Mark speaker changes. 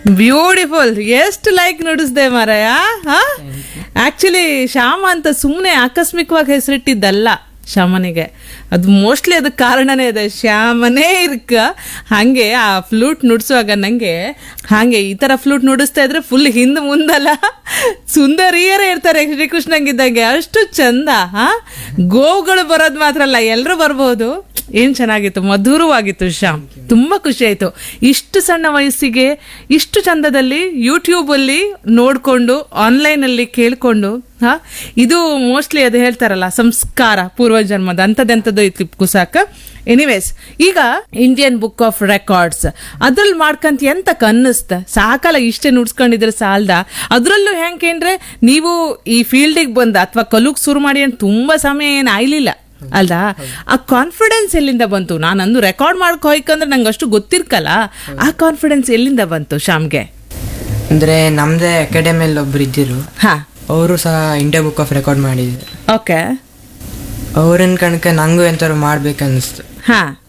Speaker 1: beautiful ಎಷ್ಟು like ನುಡಿಸ್ದೆ ಮಾರಾಯ actually Shyama ಅಂತ ಸುಮ್ಮನೆ ಆಕಸ್ಮಿಕವಾಗಿ ಹೆಸರಿಟ್ಟಿದ್ದಲ್ಲ ಶ್ಯಾಮನಿಗೆ ಅದು ಮೋಸ್ಟ್ಲಿ ಅದಕ್ಕೆ ಕಾರಣನೇ ಇದೆ ಶ್ಯಾಮನೇ ಇರ್ಕ ಹಾಗೆ ಆ ಫ್ಲೂಟ್ ನುಡಿಸುವಾಗ ನಂಗೆ ಹಾಗೆ ಈ ಥರ ಫ್ಲೂಟ್ ನುಡಿಸ್ತಾ ಇದ್ರೆ ಫುಲ್ ಹಿಂದೆ ಮುಂದಲ್ಲ ಸುಂದರಿಯರೇ ಇರ್ತಾರೆ ಶ್ರೀಕೃಷ್ಣಂಗಿದ್ದಂಗೆ ಅಷ್ಟು ಚಂದ ಹಾ ಗೋವುಗಳು ಬರೋದು ಮಾತ್ರ ಅಲ್ಲ ಎಲ್ಲರೂ ಬರ್ಬೋದು ಏನ್ ಚೆನ್ನಾಗಿತ್ತು ಮಧುರವಾಗಿತ್ತು ಶ್ಯಾಮ್ ತುಂಬಾ ಖುಷಿ ಆಯ್ತು ಇಷ್ಟು ಸಣ್ಣ ವಯಸ್ಸಿಗೆ ಇಷ್ಟು ಚಂದದಲ್ಲಿ ಯೂಟ್ಯೂಬ್ ಅಲ್ಲಿ ನೋಡ್ಕೊಂಡು ಆನ್ಲೈನ್ ಅಲ್ಲಿ ಕೇಳ್ಕೊಂಡು ಹಾ ಇದು ಮೋಸ್ಟ್ಲಿ ಅದು ಹೇಳ್ತಾರಲ್ಲ ಸಂಸ್ಕಾರ ಪೂರ್ವಜನ್ಮದ ಅಂಥದ್ದೆಂಥದ್ದು ಇತ್ತು ಕುಸಾಕ ಎನಿವೇಸ್ ಈಗ ಇಂಡಿಯನ್ ಬುಕ್ ಆಫ್ ರೆಕಾರ್ಡ್ಸ್ ಅದ್ರಲ್ಲಿ ಮಾಡ್ಕಂತ ಎಂತ ಕನ್ನಿಸ್ತ ಸಾಕಲ್ಲ ಇಷ್ಟೇ ನುಡ್ಸ್ಕೊಂಡಿದ್ರೆ ಸಾಲ್ದ ಅದ್ರಲ್ಲೂ ಹೆಂಗೇನ್ರೆ ನೀವು ಈ ಫೀಲ್ಡಿಗೆ ಬಂದ ಅಥವಾ ಕಲುಗ್ ಶುರು ಮಾಡಿ ಅಂತ ತುಂಬಾ ಸಮಯ ಏನು ಆಯ್ಲಿಲ್ಲ ಅಲ್ದಾ ಆ ಕಾನ್ಫಿಡೆನ್ಸ್ ಎಲ್ಲಿಂದ ಬಂತು ನಾನು ಅಂದು ರೆಕಾರ್ಡ್ ಮಾಡ್ಕೊ ಹೋಯ್ಕಂದ್ರೆ ನಂಗೆ ಅಷ್ಟು ಗೊತ್ತಿರ್ಕಲ್ಲ ಆ ಕಾನ್ಫಿಡೆನ್ಸ್ ಎಲ್ಲಿಂದ ಬಂತು ಶ್ಯಾಮ್ಗೆ
Speaker 2: ಅಂದರೆ ನಮ್ಮದೇ ಅಕಾಡೆಮಿಯಲ್ಲಿ ಒಬ್ರು ಇದ್ದಿರು
Speaker 1: ಹಾ
Speaker 2: ಅವರು ಸಹ ಇಂಡಿಯಾ ಬುಕ್ ಆಫ್ ರೆಕಾರ್ಡ್ ಮಾಡಿದ್ರು
Speaker 1: ಓಕೆ
Speaker 2: ಅವ್ರನ್ನ ಕಣಕ ನಂಗೂ ಎಂಥವ್ರು ಮಾಡ್ಬೇಕನ್ನಿಸ್ತು
Speaker 1: ಹಾ